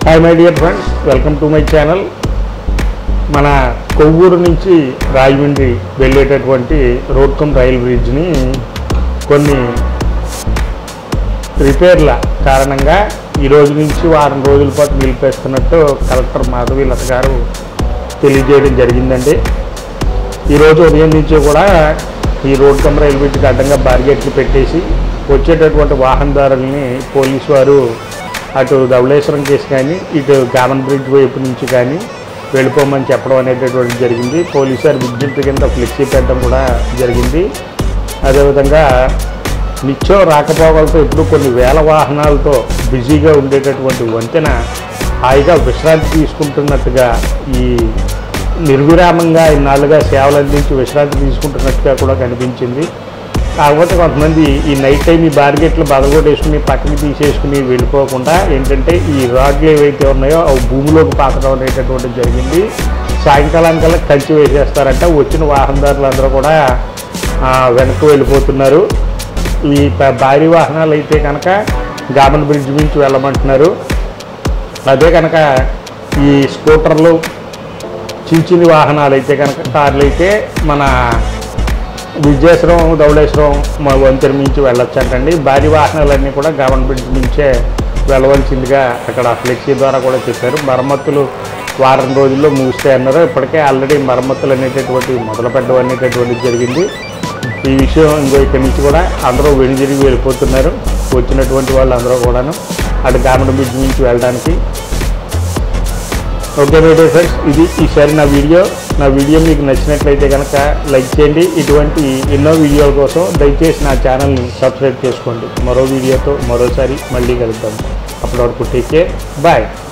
hi my dear friends welcome to my channel మన కొవ్వూరు నుంచి రాజమండ్రి వెళ్ళేటటువంటి రోడ్ కమ్ రైల్ బ్రిడ్జ్ని కొన్ని రిపేర్ల కారణంగా ఈ రోజు నుంచి వారం రోజుల పాటు నిలిపేస్తున్నట్టు కలెక్టర్ మాధవి లత గారు తెలియజేయడం జరిగిందండి ఈరోజు ఉదయం నుంచి కూడా ఈ రోడ్ కమ్ రైల్ బ్రిడ్జ్కి అడ్డంగా బారిగేట్లు పెట్టేసి వచ్చేటటువంటి వాహనదారుల్ని పోలీసు వారు అటు ధవళేశ్వరం కేసు కానీ ఇటు గామన్ బ్రిడ్జ్ వైపు నుంచి కానీ వెళ్ళిపోమని చెప్పడం అనేటటువంటి జరిగింది పోలీసు వారు విజ్ఞప్తి కింద ఫ్లెక్సీ పెట్టడం కూడా జరిగింది అదేవిధంగా నిత్యం రాకపోకలతో ఇప్పుడు కొన్ని వేల వాహనాలతో బిజీగా ఉండేటటువంటి వంతెన హాయిగా విశ్రాంతి తీసుకుంటున్నట్టుగా ఈ నిర్విరామంగా ఇన్నాళ్ళుగా సేవలు అందించి విశ్రాంతి తీసుకుంటున్నట్టుగా కూడా కనిపించింది కాకపోతే కొంతమంది ఈ నైట్ టైం ఈ బార్గెట్లు బదగొట్టేసుకుని పక్కకి తీసేసుకుని వెళ్ళిపోకుండా ఏంటంటే ఈ రాడ్లు ఏవైతే ఉన్నాయో అవి భూమిలోకి పాకడం అనేటటువంటి జరిగింది సాయంకాలానికల్లా కంచి వేసేస్తారంట వచ్చిన వాహనదారులందరూ కూడా ఆ, వెనక్కి వెళ్ళిపోతున్నారు ఈ ప- భారీ వాహనాలు అయితే కనుక గామన్ బ్రిడ్జ్ నుంచి వెళ్ళమంటున్నారు అదే కనుక ఈ స్కూటర్లు చిన్న చిన్న వాహనాలు అయితే కనుక కార్లు అయితే మన విజయేశ్వరం ధవళేశ్వరం మా వంతెన నుంచి వెళ్ళొచ్చు అంటండి భారీ వాహనాలన్నీ కూడా గవర్నమెంట్ బ్రిడ్జ్ నుంచే వెళ్ళవలసిందిగా అక్కడ ఫ్లెక్సీ ద్వారా కూడా చెప్పారు మరమ్మతులు వారం రోజుల్లో ముగిస్తాయి అన్నారు ఇప్పటికే ఆల్రెడీ మరమ్మతులు అనేటటువంటి మొదలు పెట్టడం అనేటటువంటి జరిగింది ఈ విషయం ఇంకో ఇక్కడి నుంచి కూడా అందరూ వెనుదిరిగి వెళ్ళిపోతున్నారు వచ్చినటువంటి వాళ్ళు అందరూ కూడాను అటు గవర్నమెంట్ బ్రిడ్జ్ నుంచి వెళ్ళడానికి ఓకే మేడే ఫ్రెండ్స్ ఇది ఈసారి నా వీడియో నా వీడియో మీకు నచ్చినట్లయితే కనుక లైక్ చేయండి ఇటువంటి ఎన్నో వీడియోల కోసం దయచేసి నా ఛానల్ని సబ్స్క్రైబ్ చేసుకోండి మరో వీడియోతో మరోసారి మళ్ళీ కలుద్దాం అప్పటి వరకు టేక్ కేర్ బాయ్